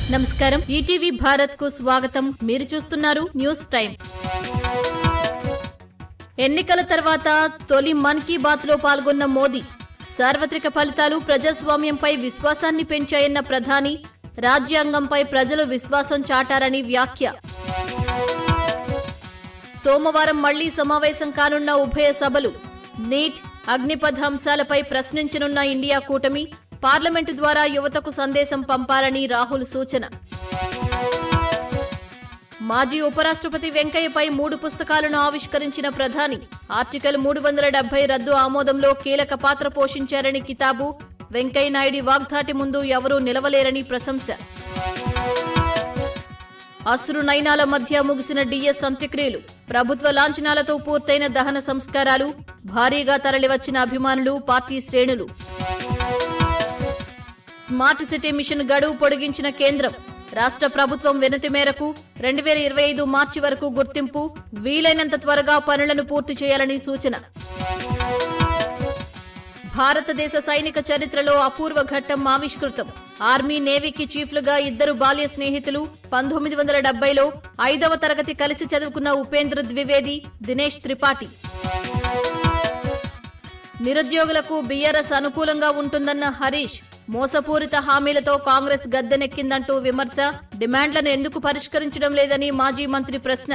నమస్కారం ఈటీవీ భారత్ కు స్వాగతం మీరు చూస్తున్నారు న్యూస్ టైం ఎన్నికల తర్వాత తొలి మన్ కీ బాత్ లో పాల్గొన్న మోదీ సార్వత్రిక ఫలితాలు ప్రజాస్వామ్యంపై విశ్వాసాన్ని పెంచాయన్న ప్రధాని రాజ్యాంగంపై ప్రజలు విశ్వాసం చాటారని వ్యాఖ్య సోమవారం మళ్లీ సమావేశం కానున్న ఉభయ సభలు నీట్ అగ్నిపథ్ అంశాలపై ప్రశ్నించనున్న ఇండియా కూటమి పార్లమెంటు ద్వారా యువతకు సందేశం పంపాలని రాహుల్ సూచన మాజీ ఉపరాష్ట్రపతి వెంకయ్యపై మూడు పుస్తకాలను ఆవిష్కరించిన ప్రధాని ఆర్టికల్ మూడు వందల డెబ్బై రద్దు ఆమోదంలో కీలక పాత్ర పోషించారని కితాబు వెంకయ్యనాయుడి వాగ్దాటి ముందు ఎవరూ నిలవలేరని ప్రశంస అశ్రు నయనాల మధ్య ముగిసిన డిఎస్ అంత్యక్రియలు ప్రభుత్వ లాంఛనాలతో పూర్తయిన దహన సంస్కారాలు భారీగా తరలివచ్చిన అభిమానులు పార్టీ శ్రేణులు స్మార్ట్ సిటీ మిషన్ గడువు పొడిగించిన కేంద్రం రాష్ట్ర ప్రభుత్వం వినతి మేరకు రెండు వేల ఇరవై ఐదు మార్చి వరకు గుర్తింపు వీలైనంత త్వరగా పనులను పూర్తి చేయాలని సూచన భారతదేశ సైనిక చరిత్రలో అపూర్వ ఘట్టం ఆవిష్కృతం ఆర్మీ నేవీకి చీఫ్లుగా ఇద్దరు బాల్య స్నేహితులు పంతొమ్మిది వందల డెబ్బైలో ఐదవ తరగతి కలిసి చదువుకున్న ఉపేంద్ర ద్వివేది దినేష్ త్రిపాఠి నిరుద్యోగులకు బీఆర్ఎస్ అనుకూలంగా ఉంటుందన్న హరీష్ మోసపూరిత హామీలతో కాంగ్రెస్ గద్దెనెక్కిందంటూ విమర్శ డిమాండ్లను ఎందుకు పరిష్కరించడం లేదని మాజీ మంత్రి ప్రశ్న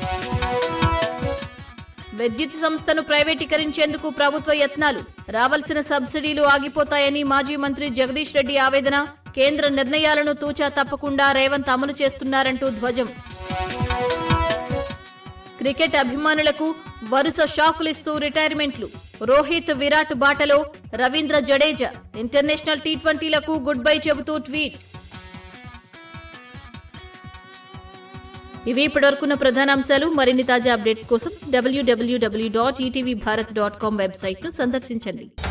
విద్యుత్ సంస్థను ప్రైవేటీకరించేందుకు ప్రభుత్వ యత్నాలు రావాల్సిన సబ్సిడీలు ఆగిపోతాయని మాజీ మంత్రి జగదీష్ రెడ్డి ఆవేదన కేంద్ర నిర్ణయాలను తూచా తప్పకుండా రేవంత్ అమలు చేస్తున్నారంటూ ధ్వజం క్రికెట్ అభిమానులకు వరుస షాకులిస్తూ రిటైర్మెంట్లు రోహిత్ విరాట్ బాటలో రవీంద్ర జడేజా ఇంటర్నేషనల్ టీ ట్వంటీలకు గుడ్ బై చెబుతూ ట్వీట్ ఇవి ఇప్పటివరకున్న ప్రధాన అంశాలు మరిన్ని తాజా అప్డేట్స్ కోసం W W W dot ETV Bharat dot com వెబ్సైట్ను సందర్శించండి